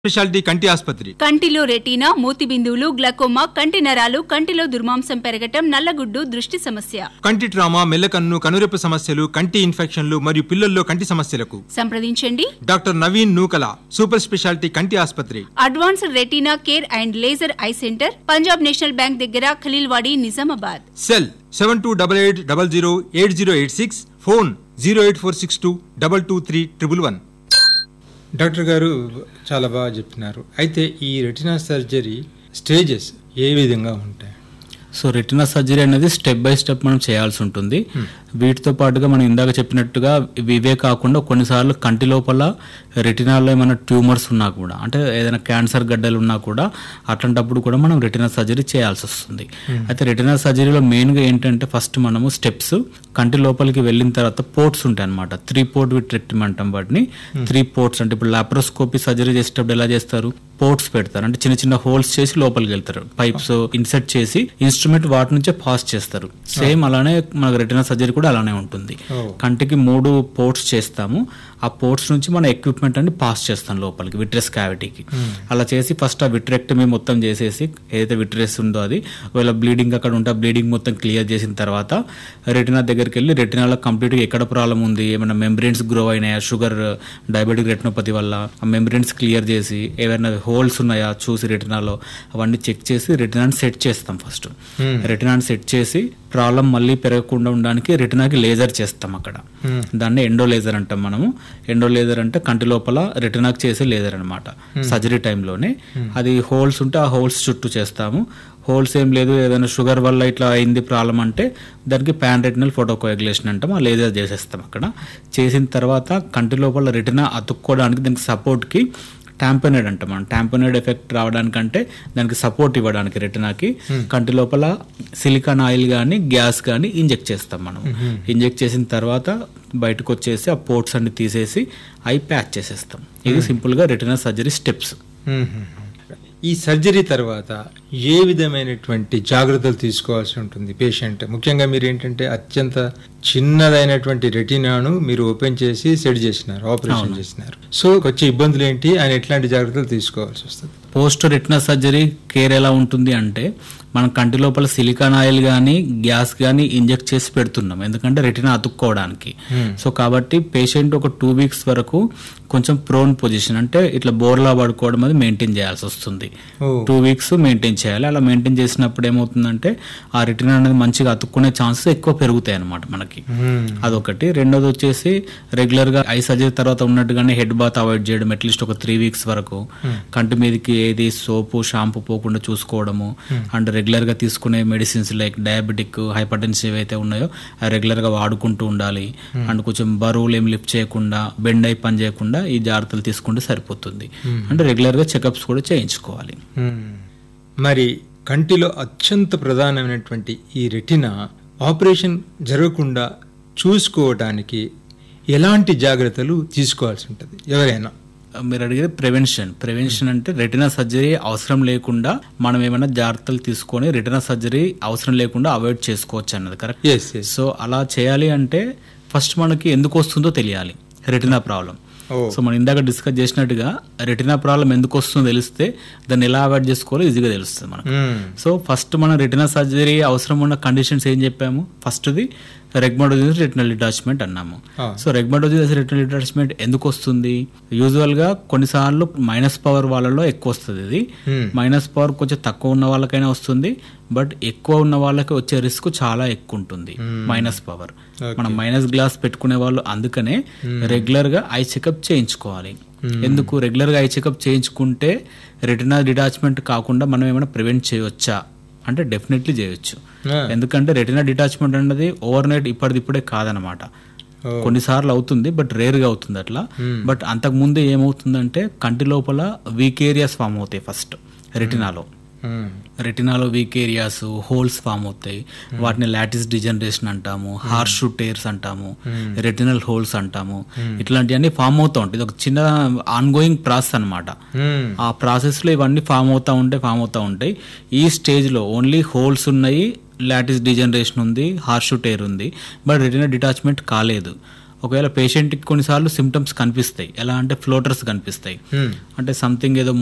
Speciality కంటి ఆసుపత్రి కంటిలో రెటీనా మూతి బిందువులు గ్లకోమా కంటి నరాలు కంటిలో దుర్మాంసం పెరగటం నల్లగుడ్డు దృష్టి సమస్య కంటి ట్రామా మెల్లకన్ను కనురెప్ప సమస్యలు కంటి ఇన్ఫెక్షన్లు మరియు పిల్లల్లో కంటి సమస్యలకు సంప్రదించండి doctor Naveen Nukala super speciality కంటి ఆసుపత్రి advanced retina care and laser eye centre Punjab national bank దగ్గర Khaleelwadi Nizamabad cell seven two double eight double zero eight zero eight six phone zero eight four six two double two three triple one doctor గారు చాలా బాగా చెప్పినారు అయితే ఈ retina surgery stages ఏ విధంగా ఉంటాయి సో రెటినా సర్జరీ అనేది స్టెప్ బై స్టెప్ మనం చేయాల్సి ఉంటుంది వీటితో పాటుగా మనం ఇందాక చెప్పినట్టుగా ఇవి ఇవే కాకుండా కొన్నిసార్లు కంటి లోపల రెటినాలో ఏమైనా ట్యూమర్స్ ఉన్నా కూడా అంటే ఏదైనా క్యాన్సర్ గడ్డలు ఉన్నా కూడా అట్లాంటప్పుడు కూడా మనం రెటినా సర్జరీ చేయాల్సి వస్తుంది అయితే రెటినా సర్జరీలో మెయిన్గా ఏంటంటే ఫస్ట్ మనము స్టెప్స్ కంటి లోపలికి వెళ్ళిన తర్వాత పోర్ట్స్ ఉంటాయి అనమాట త్రీ పోర్ట్ విట్రెక్టిమ్ అంటాం వాటిని త్రీ పోర్ట్స్ అంటే ఇప్పుడు లాప్రోస్కోపీ సర్జరీ చేసేటప్పుడు ఎలా చేస్తారు పోర్ట్స్ పెడతారు అంటే చిన్న చిన్న హోల్స్ చేసి లోపలికి వెళ్తారు పైప్స్ ఇన్సర్ట్ చేసి ఇన్స్ట్రుమెంట్ వాటి నుంచే పాస్ చేస్తారు సేమ్ అలానే మనకు రెటినా సర్జరీ కూడా అలానే ఉంటుంది Oh. కంటికి మూడు పోర్ట్స్ చేస్తాము ఆ పోర్ట్స్ నుంచి మన ఎక్విప్మెంట్ అన్ని పాస్ చేస్తాం లోపలికి విట్రెస్ క్యావిటీకి అలా చేసి ఫస్ట్ ఆ విట్రెక్టమీ మొత్తం చేసేసి ఏదైతే విట్రెస్ ఉందో అది ఒకవేళ బ్లీడింగ్ అక్కడ ఉంటే బ్లీడింగ్ మొత్తం క్లియర్ చేసిన తర్వాత రెటినా దగ్గరికి వెళ్ళి రెటినాలో కంప్లీట్గా ఎక్కడ ప్రాబ్లం ఉంది ఏమైనా మెమ్బ్రెయిన్స్ గ్రో అయినాయా షుగర్ డయాబెటిక్ రెటినోపతి వల్ల ఆ మెమ్బ్రెయిన్స్ క్లియర్ చేసి ఏమైనా హోల్స్ ఉన్నాయా చూసి రెటినాలో అవన్నీ చెక్ చేసి రెటినాని సెట్ చేస్తాం ఫస్ట్ రెటినాని సెట్ చేసి ప్రాబ్లం మళ్ళీ పెరగకుండా ఉండడానికి రెటినాకి లేజర్ చేస్తాం అక్కడ దాన్ని ఎండో లేజర్ అంటాం మనము ఎండో లేజర్ అంటే కంటి లోపల రెటినాకి చేసే లేజర్ అనమాట సర్జరీ టైంలోనే అది హోల్స్ ఉంటే ఆ హోల్స్ చుట్టూ చేస్తాము హోల్స్ ఏం లేదు ఏదైనా షుగర్ వల్ల ఇట్లా అయింది ప్రాబ్లం అంటే దానికి పాన్ రెటినల్ ఫోటోకోయాగులేషన్ అంటాం ఆ లేజర్ చేసేస్తాం అక్కడ చేసిన తర్వాత కంటి లోపల రెటినా అతుక్కోవడానికి దానికి సపోర్ట్కి టాంపనైడ్ అంటాం మనం టాంపనైడ్ ఎఫెక్ట్ రావడానికంటే దానికి సపోర్ట్ ఇవ్వడానికి రెటినాకి కంటి లోపల సిలికాన్ ఆయిల్ కానీ గ్యాస్ కానీ ఇంజెక్ట్ చేస్తాం మనం ఇంజెక్ట్ చేసిన తర్వాత బయటకు వచ్చేసి ఆ పోర్ట్స్ అన్ని తీసేసి ఐ ప్యాచ్ చేసేస్తాం ఇది సింపుల్గా రెటినా సర్జరీ స్టెప్స్ ఈ సర్జరీ తర్వాత ఏ విధమైనటువంటి జాగ్రత్తలు తీసుకోవాల్సి ఉంటుంది పేషెంట్ ముఖ్యంగా మీరు ఏంటంటే అత్యంత చిన్నదైనటువంటి రెటినాను మీరు ఓపెన్ చేసి సెట్ చేసినారు ఆపరేషన్ చేసినారు సో వచ్చే ఇబ్బందులు ఏంటి ఆయన ఎట్లాంటి జాగ్రత్తలు తీసుకోవాల్సి వస్తుంది పోస్ట్ రెటినా సర్జరీ కేర్ ఎలా ఉంటుంది అంటే మనం కంటి లోపల సిలికాన్ ఆయిల్ కానీ గ్యాస్ కానీ ఇంజెక్ట్ చేసి పెడుతున్నాం ఎందుకంటే రెటినా అతుక్కోవడానికి సో కాబట్టి పేషెంట్ ఒక టూ వీక్స్ వరకు కొంచెం ప్రోన్ పొజిషన్ అంటే ఇట్లా బోర్లా పడుకోవడం అది మెయింటైన్ చేయాల్సి వస్తుంది ఓ. టూ వీక్స్ మెయింటైన్ చేయాలి అలా మెయింటైన్ చేసినప్పుడు ఏమవుతుందంటే ఆ రెటినా అనేది మంచిగా అతుక్కునే ఛాన్సెస్ ఎక్కువ పెరుగుతాయి అనమాట మనకి అదొకటి రెండోది వచ్చేసి రెగ్యులర్ గా ఐ సర్జరీ తర్వాత ఉన్నట్టుగానే హెడ్ బాత్ అవాయిడ్ చేయడం అట్లీస్ట్ ఒక త్రీ వీక్స్ వరకు కంటి మీదకి ఏది సోపు షాంపూ పోకుండా చూసుకోవడము అండ్ రెగ్యులర్ గా తీసుకునే medicines like diabetic hypertensive అయితే ఉన్నాయో అవి రెగ్యులర్ గా వాడుకుంటూ ఉండాలి అండ్ కొంచెం బరువులు ఏం లిఫ్ట్ చేయకుండా బెండ్ అయి పని చేయకుండా ఈ జాగ్రత్తలు తీసుకుంటే సరిపోతుంది అంటే రెగ్యులర్ గా చెకప్స్ కూడా చేయించుకోవాలి మ్మ్. మరి కంటిలో అత్యంత ప్రధానమైనటువంటి ఈ రెటినా ఆపరేషన్ జరగకుండా చూసుకోవటానికి ఎలాంటి జాగ్రత్తలు తీసుకోవాల్సి ఉంటుంది ఎవరైనా మీరు అడిగేది ప్రివెన్షన్ ప్రివెన్షన్ అంటే రెటినా సర్జరీ అవసరం లేకుండా మనం ఏమైనా జాగ్రత్తలు తీసుకొని రెటినా సర్జరీ అవసరం లేకుండా అవాయిడ్ చేసుకోవచ్చు అన్నది కరెక్ట్ ఎస్ ఎస్ సో అలా చేయాలి అంటే ఫస్ట్ మనకి ఎందుకు వస్తుందో తెలియాలి రెటినా ప్రాబ్లం ఓ సో మనం ఇందాక డిస్కస్ చేసినట్టుగా రెటినా ప్రాబ్లం ఎందుకు వస్తుందో తెలిస్తే దాన్ని ఎలా అవాయిడ్ చేసుకోవాలో ఈజీగా తెలుస్తుంది మనకు మ్మ్. సో ఫస్ట్ మన రెటినా సర్జరీ అవసరం ఉన్న కండిషన్స్ ఏం చెప్పాము ఫస్ట్ది రెగ్మడోజిస్ రెటినల్ డిటాచ్మెంట్ అన్నాము ఆ. సో రెగ్మడోజిస్ రెటినల్ డిటాచ్మెంట్ ఎందుకు వస్తుంది యూజువల్ గా కొన్నిసార్లు మైనస్ పవర్ వాళ్ళలో ఎక్కువ వస్తుంది ఇది Hmm. మైనస్ పవర్ కొంచెం తక్కువ ఉన్న వాళ్ళకైనా వస్తుంది బట్ ఎక్కువ ఉన్న వాళ్ళకి వచ్చే రిస్క్ చాలా ఎక్కువ ఉంటుంది మైనస్ పవర్ Okay. మనం మైనస్ గ్లాస్ పెట్టుకునే వాళ్ళు అందుకనే రెగ్యులర్ గా ఐ చెకప్ చేయించుకోవాలి ఎందుకు రెగ్యులర్ గా ఐ చెకప్ చేయించుకుంటే రెటినా డిటాచ్మెంట్ కాకుండా మనం ఏమైనా ప్రివెంట్ చేయవచ్చా అంటే డెఫినెట్లీ చేయొచ్చు ఆ. ఎందుకంటే రెటినా డిటాచ్మెంట్ అన్నది ఓవర్ నైట్ ఇప్పటిదిప్పుడే కాదనమాట ఓ. కొన్నిసార్లు అవుతుంది బట్ రేర్ గా అవుతుంది అట్లా బట్ అంతకు ముందే ఏమవుతుందంటే కంటి లోపల వీక్ ఏరియాస్ ఫామ్ అవుతాయి ఫస్ట్ రెటినాలో మ్మ్. రెటినాలో వీక్ ఏరియాస్ హోల్స్ ఫామ్ అవుతాయి వాటిని లాటిస్ డిజనరేషన్ అంటాము హార్ష్ టేర్స్ అంటాము రెటినల్ హోల్స్ అంటాము ఇట్లాంటివన్నీ ఫామ్ అవుతూ ఉంటాయి ఇది ఒక చిన్న ఆన్ గోయింగ్ ప్రాసెస్ అనమాట మ్మ్. ఆ ప్రాసెస్లో ఇవన్నీ ఫామ్ అవుతూ ఉంటాయి ఫామ్ అవుతూ ఉంటాయి ఈ స్టేజ్లో ఓన్లీ హోల్స్ ఉన్నాయి లాటిస్ డిజనరేషన్ ఉంది హార్ష్ టేర్ ఉంది బట్ రెటినా డిటాచ్మెంట్ కాలేదు ఒకవేళ పేషెంట్కి కొన్నిసార్లు సిమ్టమ్స్ కనిపిస్తాయి ఎలా అంటే ఫ్లోటర్స్ కనిపిస్తాయి Hmm. అంటే సంథింగ్ ఏదో